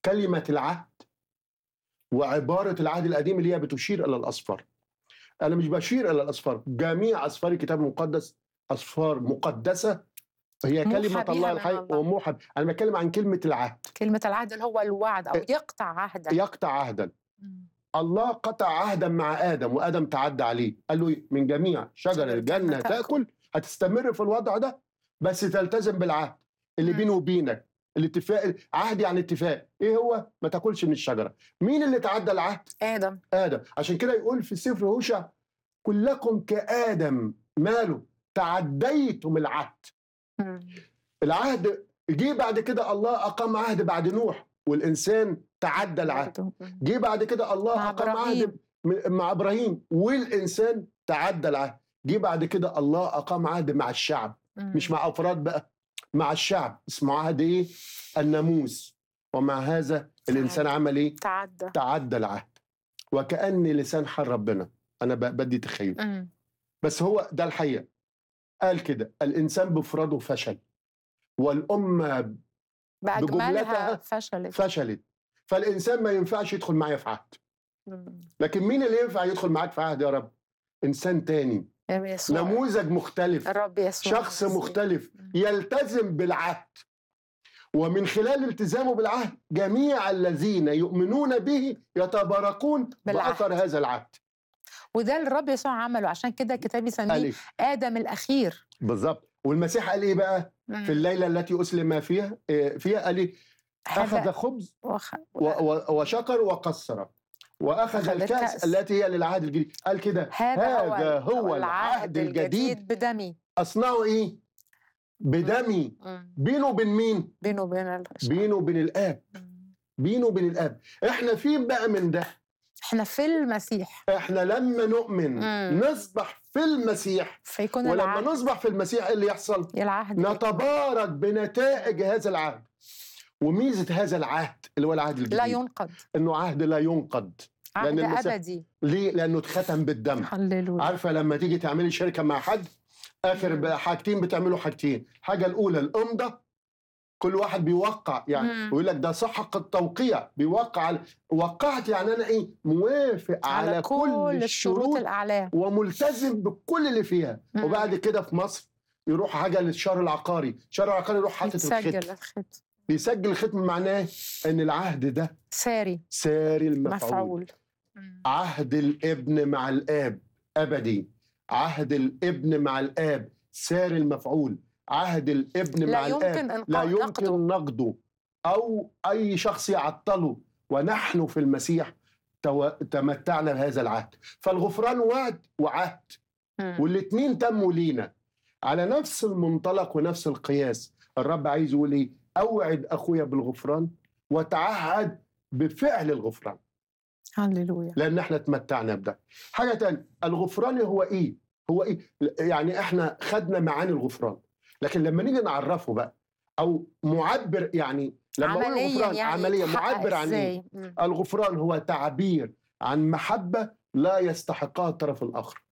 كلمه العهد وعباره العهد القديم اللي هي بتشير الى الاصفار انا مش بشير الى الاصفار جميع اصفار الكتاب المقدس اصفار مقدسه هي موحى كلمه بيها الله من الحي الله. وموحى انا بتكلم عن كلمه العهد كلمة العهد اللي هو الوعد أو يقطع عهدا يقطع عهدا مم. الله قطع عهدا مع ادم وادم تعدى عليه قال له إيه؟ من جميع شجر شجر الجنه الجنة تاكل هتستمر في الوضع ده بس تلتزم بالعهد اللي مم. بينه وبينك الاتفاق عهد يعني اتفاق ايه هو ما تاكلش من الشجره مين اللي تعدى العهد آدم ادم عشان كده يقول في سفر هوشع كلكم كادم ماله تعديتم العهد مم. العهد جه بعد كده الله اقام عهد بعد نوح والانسان تعدى العهد برضو. مم. جه بعد كده الله مع اقام إبراهيم. عهد م- مع ابراهيم والانسان تعدى العهد جه بعد كده الله اقام عهد مع الشعب مم. مش مع افراد بقى مع الشعب اسمه عهد ايه الناموس ومع هذا الانسان عمل ايه تعدى تعدى العهد وكأن لسان حال ربنا انا ب- بدي تخيل مم. بس هو ده الحقيقه قال كده الانسان بفراده فشل والامه بأجملها بجملتها فشلت فشلت فالانسان ما ينفعش يدخل معايا في عهد مم. لكن مين اللي ينفع يدخل معاك في عهد يا رب انسان تاني يسوع نموذج مختلف الرب يسوع شخص المسيح. مختلف مم. يلتزم بالعهد ومن خلال التزامه بالعهد جميع الذين يؤمنون به يتباركون بالعهد. بأثر هذا العهد وده اللي الرب يسوع عمله عشان كده الكتاب قال يسميه إيه؟ آدم الأخير بالظبط والمسيح قال ايه بقى مم. في الليله التي اسلم فيها إيه، فيها قال ايه اخذ هذا خبز وخ... و- و- وشكر وقصر واخذ أخذ الكاس الكأس. التي هي للعهد الجديد قال كده هذا, هذا هو, هو العهد الجديد بدمي اصنعه ايه بدمي مم. بينه وبين مين بينه وبين الشعب. بينه وبين الاب مم. بينه وبين الاب احنا فين بقى من ده احنا في المسيح احنا لما نؤمن مم. نصبح في المسيح فيكون ولما العهد نصبح في المسيح إيه اللي يحصل العهد نتبارك بنتائج هذا العهد وميزه هذا العهد اللي هو العهد الجديد لا ينقض انه عهد لا ينقض عهد لأن المسيح- أبدي ليه لانه اتختم بالدم هللويا عارفه لما تيجي تعملي شركه مع حد اخر مم. بقى حاجتين بتعملوا حاجتين الحاجه الاولى الامضه كل واحد بيوقع يعني مم. ويقول لك ده صحق التوقيع بيوقع على- وقعت يعني انا ايه موافق على, على كل الشروط الشروط الأعلام وملتزم بكل اللي فيها مم. وبعد كده في مصر يروح حاجه للشهر العقاري الشهر العقاري يروح حاطط يتسجل الختم الختم بيسجل الختم معناه ان العهد ده ساري ساري المفعول مفعول مم. عهد الابن مع الاب ابدي عهد الابن مع الاب ساري المفعول عهد الابن لا مع يمكن الاب إنقاذ- لا نقده. يمكن نقده او اي شخص يعطله ونحن في المسيح تو- تمتعنا بهذا العهد فالغفران وعد وعهد مم. والاثنين تموا لينا على نفس المنطلق ونفس القياس الرب عايز يقول ايه اوعد اخويا بالغفران وتعهد بفعل الغفران هللويا لان احنا تمتعنا بده حاجه تانية الغفران هو ايه هو ايه يعني احنا خدنا معاني الغفران لكن لما نيجي نعرفه بقى او معبر يعني لما اقول عمليا الغفران يعني عمليا يتحقق معبر عن ايه إزاي؟ مم. الغفران هو تعبير عن محبه لا يستحقها الطرف الاخر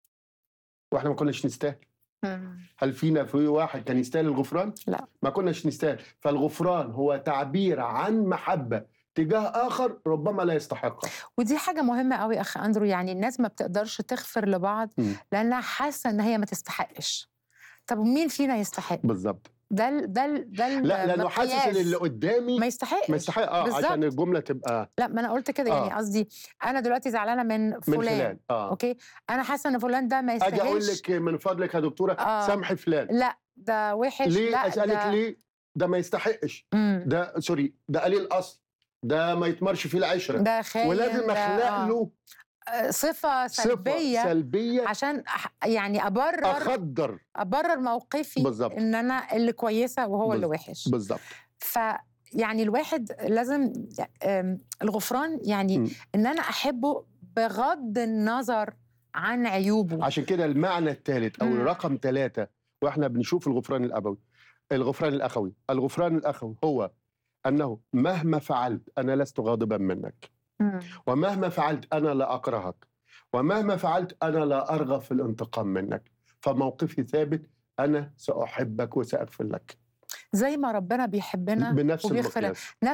واحنا ما كناش نستاهل مم. هل فينا في واحد كان يستاهل الغفران؟ لا. ما كناش نستاهل فالغفران هو تعبير عن محبة تجاه آخر ربما لا يستحقها ودي حاجة مهمة قوي أخ أندرو يعني الناس ما بتقدرش تغفر لبعض مم. لأنها حاسة إن هي ما تستحقش طب مين فينا يستحق؟ بالظبط ده ال ده ال ده لا لأنه حاسس إن المقياس. اللي قدامي ما يستحقش ما يستحق اه بالظبط. عشان الجملة تبقى لا ما انا قلت كده يعني آه. قصدي انا دلوقتي زعلانه من من فلان خلال اه اوكي انا حاسه ان فلان ده ما أجي أقول يستاهلش لك من فضلك يا دكتورة آه. سامحي فلان لا ده وحش ليه لا أسألك ده... ليه ده ما يستحقش مم. ده سوري ده قليل أصل ده ما يتمرش فيه العشرة ده خاين ولازم ده- أخلق آه. له آه، صفه صفة سلبيه سلبية عشان أح- يعني ابرر أخدر ابرر موقفي بالظبط. ان انا اللي كويسه وهو اللي بالظبط. وحش بالظبط ف يعني الواحد لازم آم، الغفران يعني مم. ان انا احبه بغض النظر عن عيوبه عشان كده المعنى الثالث او مم. الرقم ثلاثة واحنا بنشوف الغفران الابوي الغفران الاخوي الغفران الاخوي هو انه مهما فعلت انا لست غاضبا منك مم. ومهما فعلت انا لا اكرهك ومهما فعلت انا لا ارغب في الانتقام منك فموقفي ثابت انا ساحبك وساغفر لك زي ما ربنا بيحبنا بنفس وبيغفر لنا. المقياس